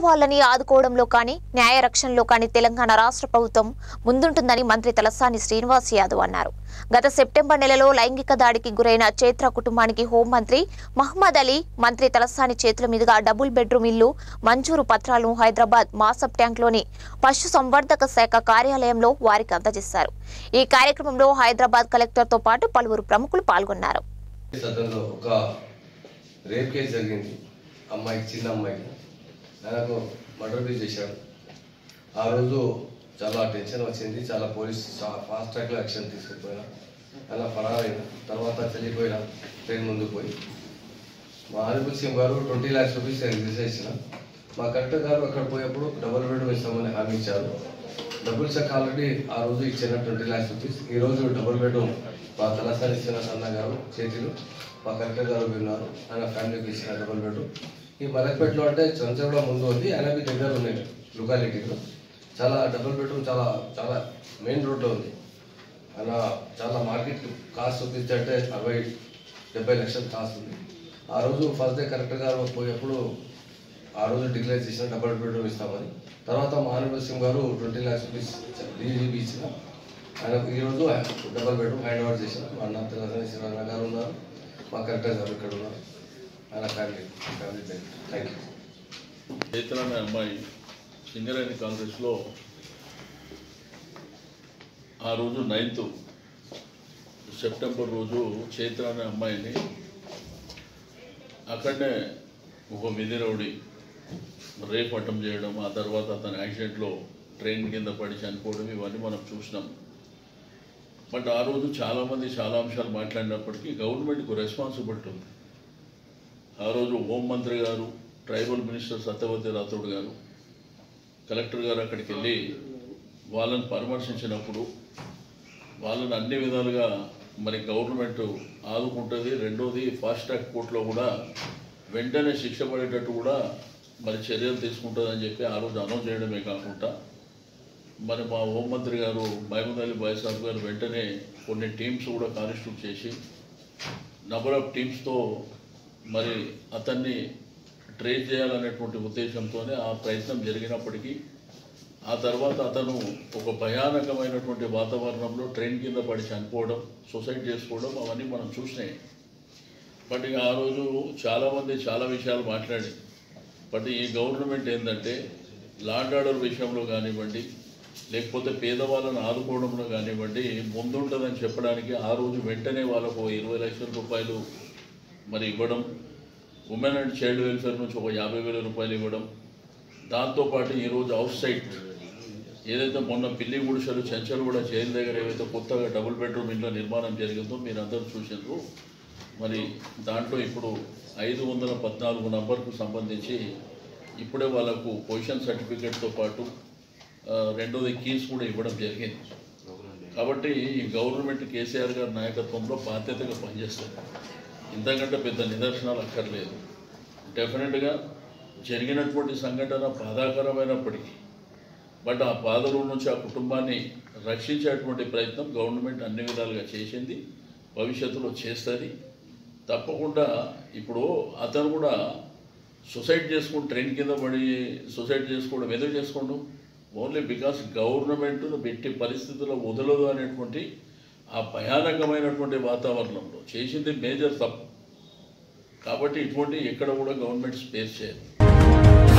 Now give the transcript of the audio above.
పేదవాళ్ళని ఆదుకోవడంలో కానీ న్యాయ రక్షణలో కానీ తెలంగాణ రాష్ట్ర ప్రభుత్వం ముందుంటుందని మంత్రి తలసాని శ్రీనివాస్ యాదవ్ అన్నారు గత సెప్టెంబర్ నెలలో లైంగిక దాడికి గురైన చైత్ర కుటుంబానికి హోంమంత్రి మహమ్మద్ అలీ మంత్రి తలసాని చేతుల మీదుగా డబుల్ బెడ్రూమ్ ఇల్లు మంజూరు పత్రాలను హైదరాబాద్ మాసప్ ట్యాంక్లోని పశు సంవర్ధక శాఖ కార్యాలయంలో వారికి అందజేశారు ఈ కార్యక్రమంలో హైదరాబాద్ కలెక్టర్తో పాటు పలువురు ప్రముఖులు పాల్గొన్నారు సదన్లో ఒక రేప్ కేసు జరిగింది అమ్మాయికి చిన్న అమ్మాయికి ఆయనకు మర్డర్ బీ చేశాడు ఆ రోజు చాలా టెన్షన్ వచ్చింది చాలా పోలీస్ చా- ఫాస్ట్ ట్రాక్లో యాక్షన్ తీసుకుపోయినా అలా ఫరారైన తర్వాత చనిపోయిన ట్రైన్ ముందుకు పోయి మా ఆదిపుల్ సింగ్ గారు ట్వంటీ ల్యాక్స్ రూపీస్ రిలీజ్ చేసిన మా కలెక్టర్ గారు అక్కడ పోయేప్పుడు డబుల్ బెడ్ ఇస్తామని హామీ ఇచ్చారు డబుల్ చెక్ ఆల్రెడీ ఆ రోజు ఇచ్చిన ట్వంటీ ల్యాక్స్ రూపీస్ ఈ రోజు డబుల్ బెడ్ మా తలసారి ఇచ్చిన సన్న గారు చేతిలో మా కలెక్టర్ గారు విన్నారు ఆయన ఫ్యామిలీకి ఇచ్చిన డబుల్ బెడ్ ఈ మలక్పేటలో అంటే చంచగూడ ముందు ఉంది ఆయనకి దగ్గర ఉన్నాయి లొకాలిటీలో చాలా డబుల్ బెడ్రూమ్ చాలా చాలా మెయిన్ రోడ్లో ఉంది ఆయన చాలా మార్కెట్ కాస్ట్ చూపిస్తే అంటే అరవై డెబ్బై లక్షల కాస్ట్ ఉంది ఆ రోజు ఫస్ట్ డే కలెక్టర్ గారు పోయేప్పుడు ఆ రోజు డిక్లేర్ చేసిన డబుల్ బెడ్రూమ్ ఇస్తామని తర్వాత మహానగర్ సింగ్ గారు ట్వంటీ ల్యాక్స్ రూపీస్ డీజీబీ ఇచ్చిన ఆయన ఈరోజు డబుల్ బెడ్రూమ్ హ్యాండ్ ఓవర్ చేసిన మా అన్న తెలంగాణ శ్రీరంగ గారు ఉన్నారు మా కలెక్టర్ గారు ఇక్కడ ఉన్నారు ఆయన family family thank you Chaitra అనే అమ్మాయి సింగరేణి కాంగ్రెస్లో ఆ రోజు నైన్త్ సెప్టెంబర్ రోజు చైత్ర అనే అమ్మాయిని అక్కడనే ఒక మిది రౌడీ రేప్ అటెంప్ట్ చేయడం ఆ తర్వాత అతని యాక్సిడెంట్లో ట్రైన్ కింద పడి చనిపోవడం ఇవన్నీ మనం చూసినాం బట్ ఆ రోజు చాలామంది చాలా అంశాలు మాట్లాడినప్పటికీ గవర్నమెంట్కు రెస్పాన్సిబిలిటీ ఉంది ఆ రోజు హోంమంత్రి గారు ట్రైబల్ మినిస్టర్ సత్యవతి రాథోడ్ గారు కలెక్టర్ గారు అక్కడికి వెళ్ళి వాళ్ళని పరామర్శించినప్పుడు వాళ్ళని అన్ని విధాలుగా మరి గవర్నమెంట్ ఆదుకుంటుంది రెండోది ఫాస్ట్ ట్రాక్ కోర్టులో కూడా వెంటనే శిక్ష పడేటట్టు కూడా మరి చర్యలు తీసుకుంటుందని చెప్పి ఆ రోజు అనౌన్స్ చేయడమే కాకుండా మరి మా హోంమంత్రి గారు మహమూద్ అలీ బాయ్సాబ్ గారు వెంటనే కొన్ని టీమ్స్ కూడా కాన్స్టిట్యూట్ చేసి నంబర్ ఆఫ్ టీమ్స్తో మరి అతన్ని ట్రేస్ చేయాలనేటువంటి ఉద్దేశంతోనే ఆ ప్రయత్నం జరిగినప్పటికీ ఆ తర్వాత అతను ఒక భయానకమైనటువంటి వాతావరణంలో ట్రైన్ కింద పడి చనిపోవడం సూసైడ్ చేసుకోవడం అవన్నీ మనం చూసినాయి బట్ ఇక ఆ రోజు చాలామంది చాలా విషయాలు మాట్లాడి బట్ ఈ గవర్నమెంట్ ఏంటంటే లాండ్ ఆర్డర్ విషయంలో కానివ్వండి లేకపోతే పేదవాళ్ళని ఆదుకోవడంలో కానివ్వండి ముందుంటుందని చెప్పడానికి ఆ రోజు వెంటనే వాళ్ళకు ఓ ఇరవై లక్షల రూపాయలు మరి ఇవ్వడం ఉమెన్ అండ్ చైల్డ్ వెల్ఫేర్ నుంచి ఒక యాభై వేల రూపాయలు ఇవ్వడం దాంతోపాటు ఈరోజు అవుట్ సైడ్ ఏదైతే మొన్న పిల్లి గుడిసెలు చెంచలు కూడా జైలు దగ్గర ఏవైతే కొత్తగా డబుల్ బెడ్రూమ్ ఇంట్లో నిర్మాణం జరిగిందో మీరు అందరూ చూసినారు మరి దాంట్లో ఇప్పుడు ఐదు వందల పద్నాలుగు నంబర్కు సంబంధించి ఇప్పుడే వాళ్ళకు పొజిషన్ సర్టిఫికేట్తో పాటు ఆ, రెండోది కీస్ కూడా ఇవ్వడం జరిగింది కాబట్టి ఈ గవర్నమెంట్ కేసీఆర్ గారి నాయకత్వంలో బాధ్యతగా పనిచేస్తుంది ఇంతకంటే పెద్ద నిదర్శనాలు అక్కర్లేదు డెఫినెట్గా జరిగినటువంటి సంఘటన బాధాకరమైనప్పటికీ బట్ ఆ బాధల నుంచి ఆ కుటుంబాన్ని రక్షించేటువంటి ప్రయత్నం గవర్నమెంట్ అన్ని విధాలుగా చేసింది భవిష్యత్తులో చేస్తుంది తప్పకుండా ఇప్పుడు అతను కూడా సూసైడ్ చేసుకుని ట్రైన్ కింద పడి సూసైడ్ చేసుకోవడం ఎందుకు చేసుకోండు ఓన్లీ బికాస్ గవర్నమెంట్ను పెట్టి పరిస్థితుల్లో వదలదు అనేటువంటి ఆ భయానకమైనటువంటి వాతావరణంలో చేసింది మేజర్ తప్పు కాబట్టి ఇటువంటి ఎక్కడ కూడా గవర్నమెంట్ స్పేస్ చేయదు